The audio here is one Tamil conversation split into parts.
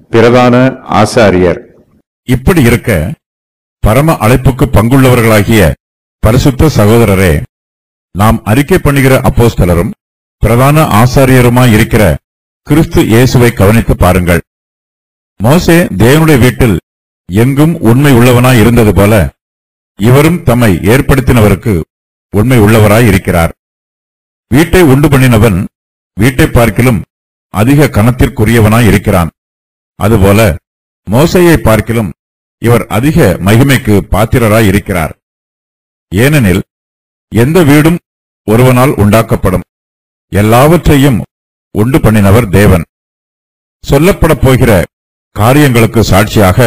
பிரதான ஆசாரியர் இப்படி இருக்க பரம அழைப்புக்கு பங்குள்ளவர்களாகிய பரிசுத்த சகோதரரே நாம் அறிக்கை பண்ணுகிற அப்போஸ்தலரும் பிரதான ஆசாரியருமாய் இருக்கிற கிறிஸ்து இயேசுவை கவனித்து பாருங்கள் மோசே தேவனுடைய வீட்டில் எங்கும் உண்மை உள்ளவனாய் இருந்தது போல இவரும் தம்மை ஏற்படுத்தினவருக்கு உண்மை உள்ளவராய் இருக்கிறார் வீட்டை உண்டு பண்ணினவன் வீட்டை பார்க்கிலும் அதிக கனத்திற்குரியவனாய் இருக்கிறான் அதுபோல மோசையை பார்க்கிலும் இவர் அதிக மகிமைக்கு பாத்திரராய் இருக்கிறார் ஏனெனில் எந்த வீடும் ஒருவனால் உண்டாக்கப்படும் எல்லாவற்றையும் உண்டு பண்ணினவர் தேவன் சொல்லப்படப் போகிற காரியங்களுக்கு சாட்சியாக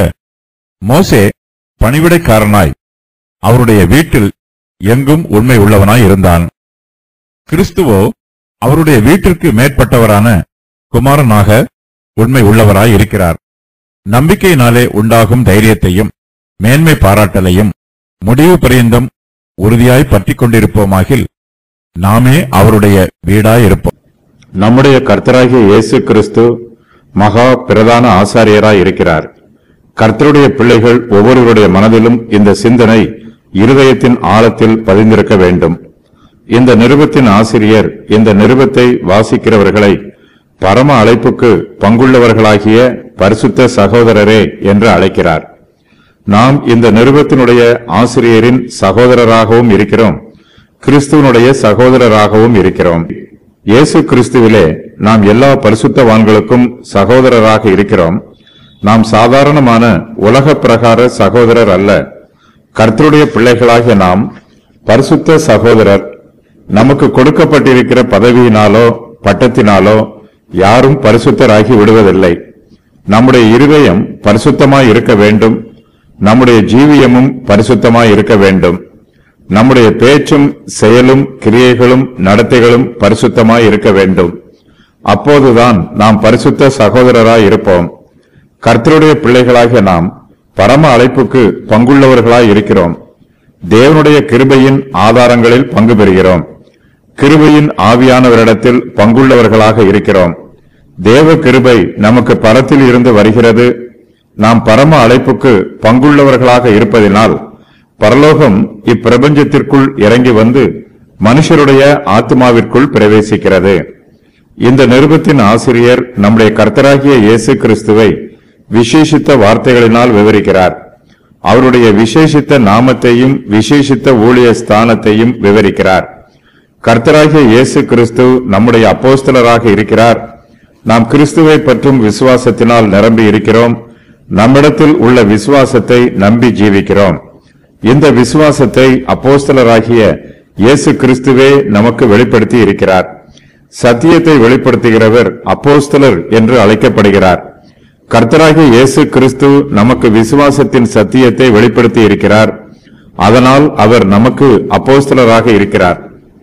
மோசே பணிவிடைக்காரனாய் அவருடைய வீட்டில் எங்கும் உண்மை உள்ளவனாய் இருந்தான் கிறிஸ்துவோ அவருடைய வீட்டிற்கு மேற்பட்டவரான குமாரனாக உண்மை உள்ளவராய் இருக்கிறார் நம்பிக்கையினாலே உண்டாகும் தைரியத்தையும் மேன்மை பாராட்டலையும் முடிவு பரியந்தம் உறுதியாய் பற்றிக் கொண்டிருப்போமாகில் நாமே அவருடைய வீடாயிருப்போம் நம்முடைய கர்த்தராகிய இயேசு கிறிஸ்து மகா பிரதான ஆசாரியராய் இருக்கிறார் கர்த்தருடைய பிள்ளைகள் ஒவ்வொருவருடைய மனதிலும் இந்த சிந்தனை இருதயத்தின் ஆழத்தில் பதிந்திருக்க வேண்டும் இந்த நிருபத்தின் ஆசிரியர் இந்த நிருபத்தை வாசிக்கிறவர்களை பரம அழைப்புக்கு பங்குள்ளவர்களாகிய பரிசுத்த சகோதரரே என்று அழைக்கிறார் நாம் இந்த நிருபத்தினுடைய ஆசிரியரின் சகோதரராகவும் இருக்கிறோம் கிறிஸ்துவனுடைய சகோதரராகவும் இருக்கிறோம் இயேசு கிறிஸ்துவிலே நாம் எல்லா பரிசுத்தவான்களுக்கும் சகோதரராக இருக்கிறோம் நாம் சாதாரணமான உலக பிரகார சகோதரர் அல்ல கர்த்தருடைய பிள்ளைகளாகிய நாம் பரிசுத்த சகோதரர் நமக்கு கொடுக்கப்பட்டிருக்கிற பதவியினாலோ பட்டத்தினாலோ யாரும் பரிசுத்தராகி விடுவதில்லை நம்முடைய இருதயம் பரிசுத்தமாய் இருக்க வேண்டும் நம்முடைய ஜீவியமும் பரிசுத்தமாய் இருக்க வேண்டும் நம்முடைய பேச்சும் செயலும் கிரியைகளும் நடத்தைகளும் பரிசுத்தமாய் இருக்க வேண்டும் அப்போதுதான் நாம் பரிசுத்த சகோதரராய் இருப்போம் கர்த்தருடைய பிள்ளைகளாகிய நாம் பரம அழைப்புக்கு பங்குள்ளவர்களாய் இருக்கிறோம் தேவனுடைய கிருபையின் ஆதாரங்களில் பங்கு பெறுகிறோம் கிருபையின் ஆவியானவரிடத்தில் பங்குள்ளவர்களாக இருக்கிறோம் தேவ கிருபை நமக்கு பரத்தில் இருந்து வருகிறது நாம் பரம அழைப்புக்கு பங்குள்ளவர்களாக இருப்பதினால் பரலோகம் இப்பிரபஞ்சத்திற்குள் இறங்கி வந்து மனுஷருடைய ஆத்மாவிற்குள் பிரவேசிக்கிறது இந்த நிருபத்தின் ஆசிரியர் நம்முடைய கர்த்தராகிய இயேசு கிறிஸ்துவை விசேஷித்த வார்த்தைகளினால் விவரிக்கிறார் அவருடைய விசேஷித்த நாமத்தையும் விசேஷித்த ஊழிய ஸ்தானத்தையும் விவரிக்கிறார் கர்த்தராகிய இயேசு கிறிஸ்து நம்முடைய அப்போஸ்தலராக இருக்கிறார் நாம் கிறிஸ்துவை பற்றும் விசுவாசத்தினால் நிரம்பி இருக்கிறோம் நம்மிடத்தில் உள்ள விசுவாசத்தை நம்பி ஜீவிக்கிறோம் இந்த விசுவாசத்தை அப்போஸ்தலராகிய இயேசு கிறிஸ்துவே நமக்கு வெளிப்படுத்தி இருக்கிறார் சத்தியத்தை வெளிப்படுத்துகிறவர் அப்போஸ்தலர் என்று அழைக்கப்படுகிறார் கர்த்தராகிய இயேசு கிறிஸ்து நமக்கு விசுவாசத்தின் சத்தியத்தை வெளிப்படுத்தி இருக்கிறார் அதனால் அவர் நமக்கு அப்போஸ்தலராக இருக்கிறார்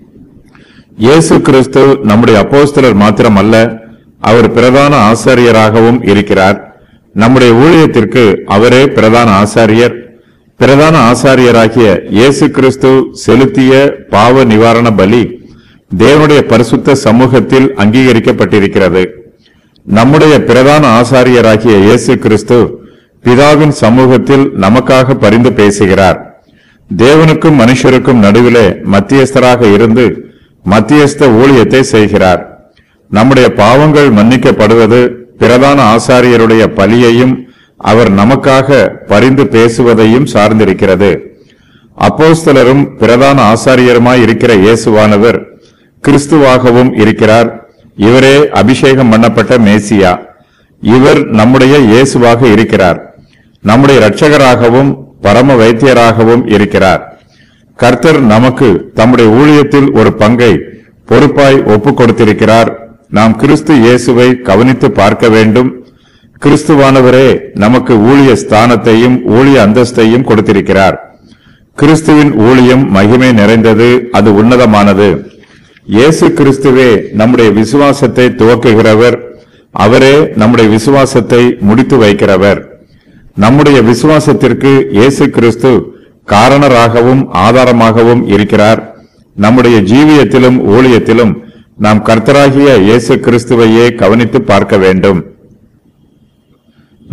இயேசு கிறிஸ்து நம்முடைய அப்போஸ்தலர் மாத்திரமல்ல அவர் பிரதான ஆசாரியராகவும் இருக்கிறார் நம்முடைய ஊழியத்திற்கு அவரே பிரதான ஆசாரியர் பிரதான ஆசாரியராகிய இயேசு கிறிஸ்து செலுத்திய பாவ நிவாரண பலி தேவனுடைய பரிசுத்த சமூகத்தில் அங்கீகரிக்கப்பட்டிருக்கிறது நம்முடைய பிரதான ஆசாரியராகிய இயேசு கிறிஸ்து பிதாவின் சமூகத்தில் நமக்காக பரிந்து பேசுகிறார் தேவனுக்கும் மனுஷருக்கும் நடுவிலே மத்தியஸ்தராக இருந்து மத்தியஸ்த ஊழியத்தை செய்கிறார் நம்முடைய பாவங்கள் மன்னிக்கப்படுவது பிரதான ஆசாரியருடைய பலியையும் அவர் நமக்காக பரிந்து பேசுவதையும் சார்ந்திருக்கிறது அப்போஸ்தலரும் பிரதான ஆசாரியருமாய் இருக்கிற இயேசுவானவர் கிறிஸ்துவாகவும் இருக்கிறார் இவரே அபிஷேகம் பண்ணப்பட்ட மேசியா இவர் நம்முடைய இயேசுவாக இருக்கிறார் நம்முடைய இரட்சகராகவும் பரம வைத்தியராகவும் இருக்கிறார் கர்த்தர் நமக்கு தம்முடைய ஊழியத்தில் ஒரு பங்கை பொறுப்பாய் ஒப்புக் கொடுத்திருக்கிறார் நாம் கிறிஸ்து இயேசுவை கவனித்து பார்க்க வேண்டும் கிறிஸ்துவானவரே நமக்கு ஊழிய ஸ்தானத்தையும் ஊழிய அந்தஸ்தையும் கொடுத்திருக்கிறார் கிறிஸ்துவின் ஊழியம் மகிமை நிறைந்தது அது உன்னதமானது இயேசு கிறிஸ்துவே நம்முடைய விசுவாசத்தை துவக்குகிறவர் அவரே நம்முடைய விசுவாசத்தை முடித்து வைக்கிறவர் நம்முடைய விசுவாசத்திற்கு இயேசு கிறிஸ்து காரணராகவும் ஆதாரமாகவும் இருக்கிறார் நம்முடைய ஜீவியத்திலும் ஊழியத்திலும் நாம் கர்த்தராகிய இயேசு கிறிஸ்துவையே கவனித்து பார்க்க வேண்டும்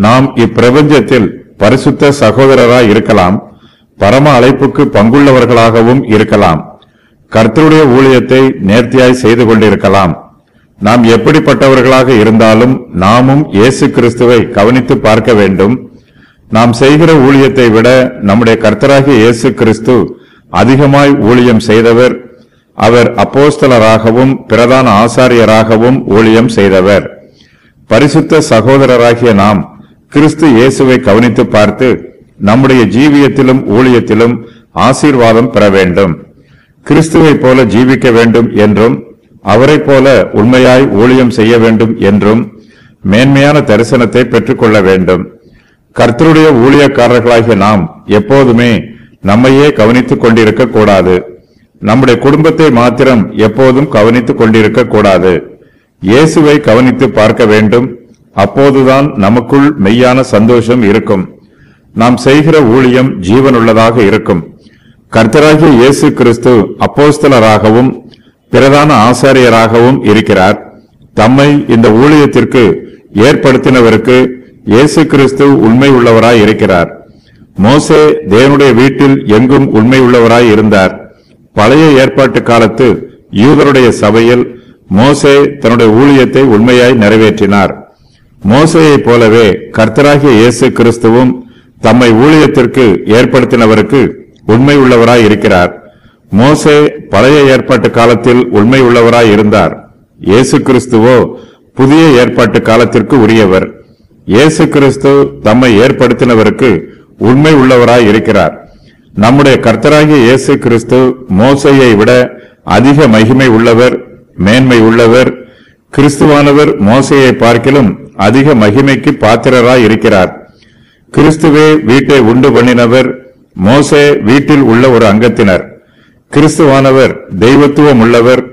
நாம் இப்பிரபஞ்சத்தில் பரிசுத்த சகோதரராய் இருக்கலாம் பரம அழைப்புக்கு பங்குள்ளவர்களாகவும் இருக்கலாம் கர்த்தருடைய ஊழியத்தை நேர்த்தியாய் செய்து கொண்டிருக்கலாம் நாம் எப்படிப்பட்டவர்களாக இருந்தாலும் நாமும் இயேசு கிறிஸ்துவை கவனித்து பார்க்க வேண்டும் நாம் செய்கிற ஊழியத்தை விட நம்முடைய கர்த்தராகிய இயேசு கிறிஸ்து அதிகமாய் ஊழியம் செய்தவர் அவர் அப்போஸ்தலராகவும் பிரதான ஆசாரியராகவும் ஊழியம் செய்தவர் பரிசுத்த சகோதரராகிய நாம் கிறிஸ்து இயேசுவை கவனித்து பார்த்து நம்முடைய ஜீவியத்திலும் ஊழியத்திலும் ஆசீர்வாதம் பெற வேண்டும் கிறிஸ்துவைப் போல ஜீவிக்க வேண்டும் என்றும் அவரைப் போல உண்மையாய் ஊழியம் செய்ய வேண்டும் என்றும் மேன்மையான தரிசனத்தை பெற்றுக்கொள்ள வேண்டும் கர்த்தருடைய ஊழியக்காரர்களாகிய நாம் எப்போதுமே நம்மையே கவனித்துக் கொண்டிருக்க கூடாது நம்முடைய குடும்பத்தை மாத்திரம் எப்போதும் கவனித்துக் கொண்டிருக்க கூடாது இயேசுவை கவனித்து பார்க்க வேண்டும் அப்போதுதான் நமக்குள் மெய்யான சந்தோஷம் இருக்கும் நாம் செய்கிற ஊழியம் ஜீவனுள்ளதாக இருக்கும் கர்த்தராகிய இயேசு கிறிஸ்து அப்போஸ்தலராகவும் பிரதான ஆசாரியராகவும் இருக்கிறார் தம்மை இந்த ஊழியத்திற்கு ஏற்படுத்தினவருக்கு இயேசு கிறிஸ்து உண்மை உள்ளவராய் இருக்கிறார் மோசே தேவனுடைய வீட்டில் எங்கும் உண்மை உள்ளவராய் இருந்தார் பழைய ஏற்பாட்டு காலத்து யூதருடைய சபையில் மோசே தன்னுடைய ஊழியத்தை உண்மையாய் நிறைவேற்றினார் மோசேயைப் போலவே கர்த்தராகிய இயேசு கிறிஸ்துவும் தம்மை ஊழியத்திற்கு ஏற்படுத்தினவருக்கு உண்மை உள்ளவராய் இருக்கிறார் மோசே பழைய ஏற்பாட்டு காலத்தில் உண்மை உள்ளவராய் இருந்தார் இயேசு கிறிஸ்துவோ புதிய ஏற்பாட்டு காலத்திற்கு உரியவர் இயேசு கிறிஸ்து தம்மை ஏற்படுத்தினவருக்கு உண்மை உள்ளவராய் இருக்கிறார் நம்முடைய கர்த்தராகிய இயேசு கிறிஸ்து மோசையை விட அதிக மகிமை உள்ளவர் மேன்மை உள்ளவர் கிறிஸ்துவானவர் மோசையை பார்க்கிலும் அதிக மகிமைக்கு பாத்திரராய் இருக்கிறார் கிறிஸ்துவே வீட்டை உண்டு பண்ணினவர் மோசே வீட்டில் உள்ள ஒரு அங்கத்தினர் கிறிஸ்துவானவர் தெய்வத்துவம் உள்ளவர்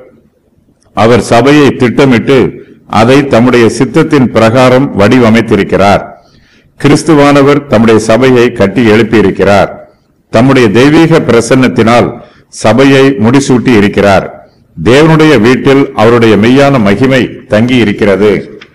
அவர் சபையை திட்டமிட்டு அதை தம்முடைய சித்தத்தின் பிரகாரம் வடிவமைத்திருக்கிறார் கிறிஸ்துவானவர் தம்முடைய சபையை கட்டி எழுப்பியிருக்கிறார் தம்முடைய தெய்வீக பிரசன்னத்தினால் சபையை முடிசூட்டி இருக்கிறார் தேவனுடைய வீட்டில் அவருடைய மெய்யான மகிமை தங்கி இருக்கிறது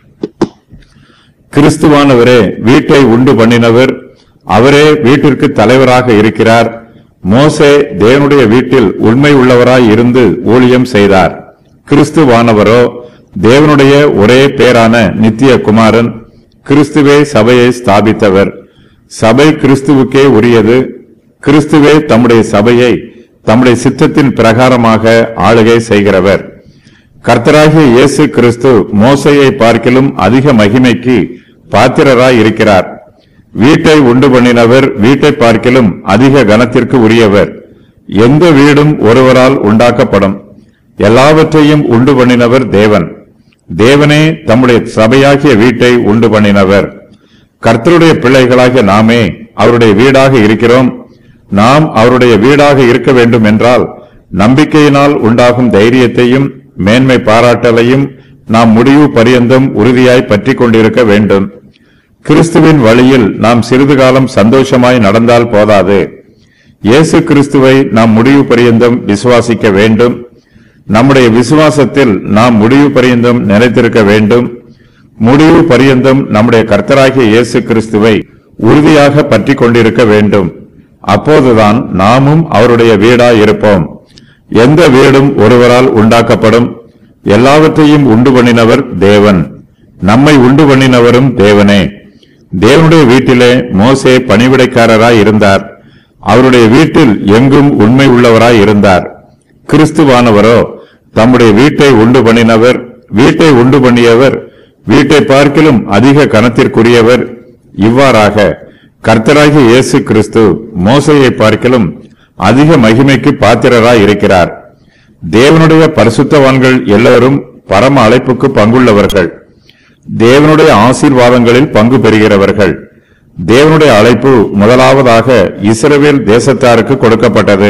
கிறிஸ்துவானவரே வீட்டை உண்டு பண்ணினவர் அவரே வீட்டிற்கு தலைவராக இருக்கிறார் மோசே தேவனுடைய வீட்டில் உண்மை உள்ளவராய் இருந்து ஊழியம் செய்தார் கிறிஸ்துவானவரோ தேவனுடைய ஒரே பேரான நித்திய குமாரன் கிறிஸ்துவே சபையை ஸ்தாபித்தவர் சபை கிறிஸ்துவுக்கே உரியது கிறிஸ்துவே தம்முடைய சபையை தம்முடைய சித்தத்தின் பிரகாரமாக ஆளுகை செய்கிறவர் கர்த்தராகிய இயேசு கிறிஸ்து மோசையை பார்க்கிலும் அதிக மகிமைக்கு பாத்திரராய் இருக்கிறார் வீட்டை உண்டு பண்ணினவர் வீட்டை பார்க்கிலும் அதிக கனத்திற்கு உரியவர் எந்த வீடும் ஒருவரால் உண்டாக்கப்படும் எல்லாவற்றையும் உண்டு பண்ணினவர் தேவன் தேவனே தம்முடைய சபையாகிய வீட்டை உண்டு பண்ணினவர் கர்த்தருடைய பிள்ளைகளாகிய நாமே அவருடைய வீடாக இருக்கிறோம் நாம் அவருடைய வீடாக இருக்க வேண்டும் என்றால் நம்பிக்கையினால் உண்டாகும் தைரியத்தையும் மேன்மை பாராட்டலையும் நாம் முடிவு பரியந்தம் உறுதியாய் பற்றிக் கொண்டிருக்க வேண்டும் கிறிஸ்துவின் வழியில் நாம் சிறிது காலம் சந்தோஷமாய் நடந்தால் போதாது இயேசு கிறிஸ்துவை நாம் முடிவு பரியந்தம் விசுவாசிக்க வேண்டும் நம்முடைய விசுவாசத்தில் நாம் முடிவு பரியந்தம் நிலைத்திருக்க வேண்டும் முடிவு பரியந்தம் நம்முடைய கர்த்தராகிய இயேசு கிறிஸ்துவை உறுதியாக பற்றிக் கொண்டிருக்க வேண்டும் அப்போதுதான் நாமும் அவருடைய வீடாய் இருப்போம் எந்த வீடும் ஒருவரால் உண்டாக்கப்படும் எல்லாவற்றையும் உண்டு பண்ணினவர் தேவன் நம்மை உண்டு பண்ணினவரும் தேவனே தேவனுடைய வீட்டிலே மோசே பணிவிடைக்காரராய் இருந்தார் அவருடைய வீட்டில் எங்கும் உண்மை உள்ளவராய் இருந்தார் கிறிஸ்துவானவரோ தம்முடைய வீட்டை உண்டு பண்ணினவர் வீட்டை உண்டு பண்ணியவர் வீட்டை பார்க்கிலும் அதிக கனத்திற்குரியவர் இவ்வாறாக கர்த்தராகிய இயேசு கிறிஸ்து மோசையை பார்க்கிலும் அதிக மகிமைக்கு பாத்திரராய் இருக்கிறார் தேவனுடைய பரிசுத்தவான்கள் எல்லோரும் பரம அழைப்புக்கு பங்குள்ளவர்கள் தேவனுடைய ஆசீர்வாதங்களில் பங்கு பெறுகிறவர்கள் தேவனுடைய அழைப்பு முதலாவதாக இஸ்ரவேல் தேசத்தாருக்கு கொடுக்கப்பட்டது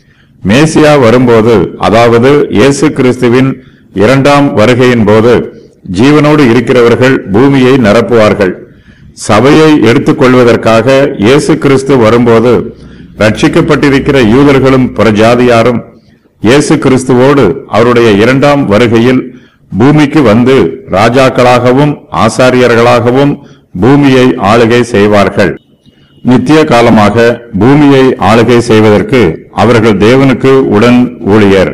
மேசியா வரும்போது அதாவது இயேசு கிறிஸ்துவின் இரண்டாம் வருகையின் போது ஜீவனோடு இருக்கிறவர்கள் பூமியை நிரப்புவார்கள் சபையை எடுத்துக்கொள்வதற்காக இயேசு கிறிஸ்து வரும்போது ரட்சிக்கப்பட்டிருக்கிற யூதர்களும் புறஜாதியாரும் இயேசு கிறிஸ்துவோடு அவருடைய இரண்டாம் வருகையில் பூமிக்கு வந்து ராஜாக்களாகவும் ஆசாரியர்களாகவும் பூமியை ஆளுகை செய்வார்கள் நித்திய காலமாக பூமியை ஆளுகை செய்வதற்கு அவர்கள் தேவனுக்கு உடன் ஊழியர்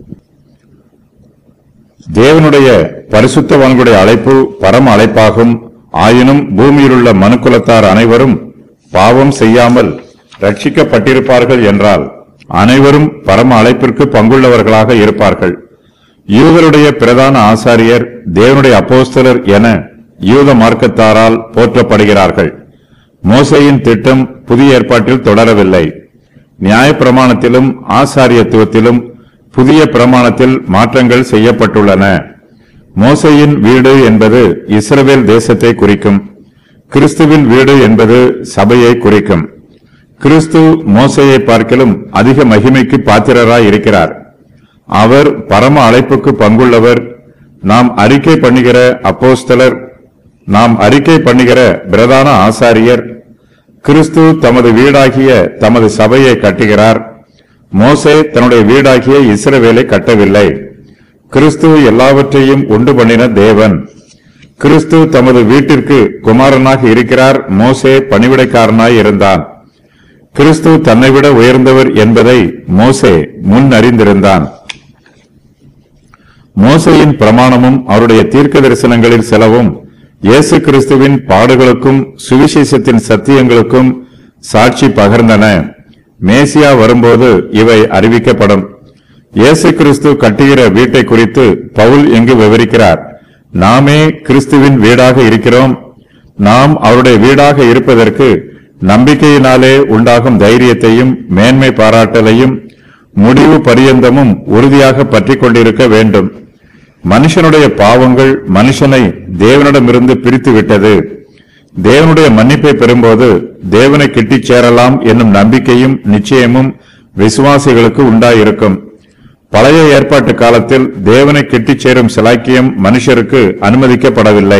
தேவனுடைய பரிசுத்தவான்களுடைய அழைப்பு பரம அழைப்பாகும் ஆயினும் பூமியிலுள்ள மனுக்குலத்தார் அனைவரும் பாவம் செய்யாமல் ரட்சிக்கப்பட்டிருப்பார்கள் என்றால் அனைவரும் பரம அழைப்பிற்கு பங்குள்ளவர்களாக இருப்பார்கள் யூதருடைய பிரதான ஆசாரியர் தேவனுடைய அப்போஸ்தலர் என யூத மார்க்கத்தாரால் போற்றப்படுகிறார்கள் மோசையின் திட்டம் புதிய ஏற்பாட்டில் தொடரவில்லை நியாயப்பிரமாணத்திலும் ஆசாரியத்துவத்திலும் புதிய பிரமாணத்தில் மாற்றங்கள் செய்யப்பட்டுள்ளன மோசையின் வீடு என்பது இஸ்ரவேல் தேசத்தை குறிக்கும் கிறிஸ்துவின் வீடு என்பது சபையை குறிக்கும் கிறிஸ்து மோசையை பார்க்கிலும் அதிக மகிமைக்கு பாத்திரராய் இருக்கிறார் அவர் பரம அழைப்புக்கு பங்குள்ளவர் நாம் அறிக்கை பண்ணுகிற அப்போஸ்தலர் நாம் அறிக்கை பண்ணுகிற பிரதான ஆசாரியர் கிறிஸ்து தமது வீடாகிய தமது சபையை கட்டுகிறார் மோசே தன்னுடைய வீடாகிய இஸ்ரவேலை கட்டவில்லை கிறிஸ்து எல்லாவற்றையும் உண்டு பண்ணின தேவன் கிறிஸ்து தமது வீட்டிற்கு குமாரனாக இருக்கிறார் மோசே பணிவிடைக்காரனாய் இருந்தான் கிறிஸ்து தன்னை விட உயர்ந்தவர் என்பதை மோசே முன் அறிந்திருந்தான் மோசையின் பிரமாணமும் அவருடைய தீர்க்க தரிசனங்களில் சிலவும் இயேசு கிறிஸ்துவின் பாடுகளுக்கும் சுவிசேஷத்தின் சத்தியங்களுக்கும் சாட்சி பகர்ந்தன மேசியா வரும்போது இவை அறிவிக்கப்படும் இயேசு கிறிஸ்து கட்டுகிற வீட்டை குறித்து பவுல் எங்கு விவரிக்கிறார் நாமே கிறிஸ்துவின் வீடாக இருக்கிறோம் நாம் அவருடைய வீடாக இருப்பதற்கு நம்பிக்கையினாலே உண்டாகும் தைரியத்தையும் மேன்மை பாராட்டலையும் முடிவு பரியந்தமும் உறுதியாக பற்றிக் கொண்டிருக்க வேண்டும் மனுஷனுடைய பாவங்கள் மனுஷனை தேவனிடமிருந்து பிரித்து விட்டது தேவனுடைய மன்னிப்பை பெறும்போது தேவனை கிட்டிச் சேரலாம் என்னும் நம்பிக்கையும் நிச்சயமும் விசுவாசிகளுக்கு உண்டாயிருக்கும் பழைய ஏற்பாட்டு காலத்தில் தேவனை கிட்டிச் சேரும் சிலாக்கியம் மனுஷருக்கு அனுமதிக்கப்படவில்லை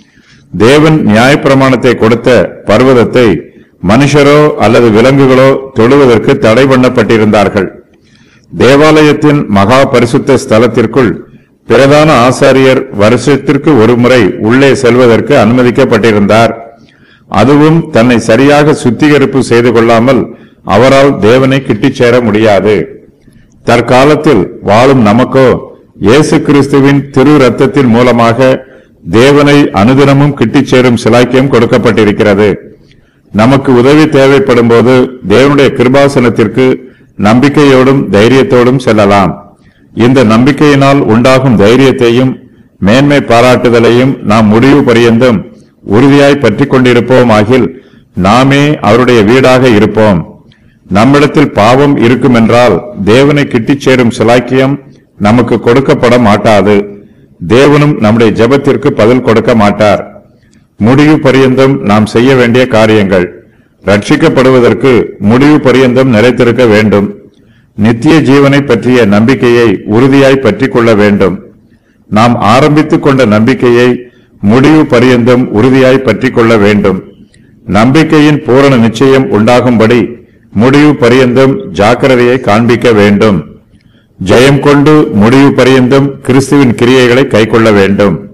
தேவன் நியாயப்பிரமாணத்தை கொடுத்த பர்வதத்தை மனுஷரோ அல்லது விலங்குகளோ தொழுவதற்கு தடை பண்ணப்பட்டிருந்தார்கள் தேவாலயத்தின் மகா பரிசுத்த ஸ்தலத்திற்குள் பிரதான ஆசாரியர் வருஷத்திற்கு ஒருமுறை உள்ளே செல்வதற்கு அனுமதிக்கப்பட்டிருந்தார் அதுவும் தன்னை சரியாக சுத்திகரிப்பு செய்து கொள்ளாமல் அவரால் தேவனை கிட்டிச் சேர முடியாது தற்காலத்தில் வாழும் நமக்கோ இயேசு கிறிஸ்துவின் திரு ரத்தத்தின் மூலமாக தேவனை அனுதினமும் கிட்டிச் சேரும் சிலாக்கியம் கொடுக்கப்பட்டிருக்கிறது நமக்கு உதவி தேவைப்படும் போது தேவனுடைய கிருபாசனத்திற்கு நம்பிக்கையோடும் தைரியத்தோடும் செல்லலாம் இந்த நம்பிக்கையினால் உண்டாகும் தைரியத்தையும் மேன்மை பாராட்டுதலையும் நாம் முடிவு பரியந்தம் உறுதியாய் பற்றிக் கொண்டிருப்போமாகில் நாமே அவருடைய வீடாக இருப்போம் நம்மிடத்தில் பாவம் இருக்குமென்றால் தேவனை கிட்டிச் சேரும் சிலாக்கியம் நமக்கு கொடுக்கப்பட மாட்டாது தேவனும் நம்முடைய ஜெபத்திற்கு பதில் கொடுக்க மாட்டார் முடிவு பரியந்தம் நாம் செய்ய வேண்டிய காரியங்கள் ரட்சிக்கப்படுவதற்கு முடிவு பரியந்தம் நிலைத்திருக்க வேண்டும் நித்திய ஜீவனை பற்றிய நம்பிக்கையை உறுதியாய் பற்றிக் கொள்ள வேண்டும் நாம் ஆரம்பித்துக் கொண்ட நம்பிக்கையை முடிவு பரியந்தம் உறுதியாய் பற்றிக் கொள்ள வேண்டும் நம்பிக்கையின் பூரண நிச்சயம் உண்டாகும்படி முடிவு பரியந்தம் ஜாக்கிரதையை காண்பிக்க வேண்டும் ஜெயம் கொண்டு முடிவு பரியந்தம் கிறிஸ்துவின் கிரியைகளை கைக்கொள்ள வேண்டும்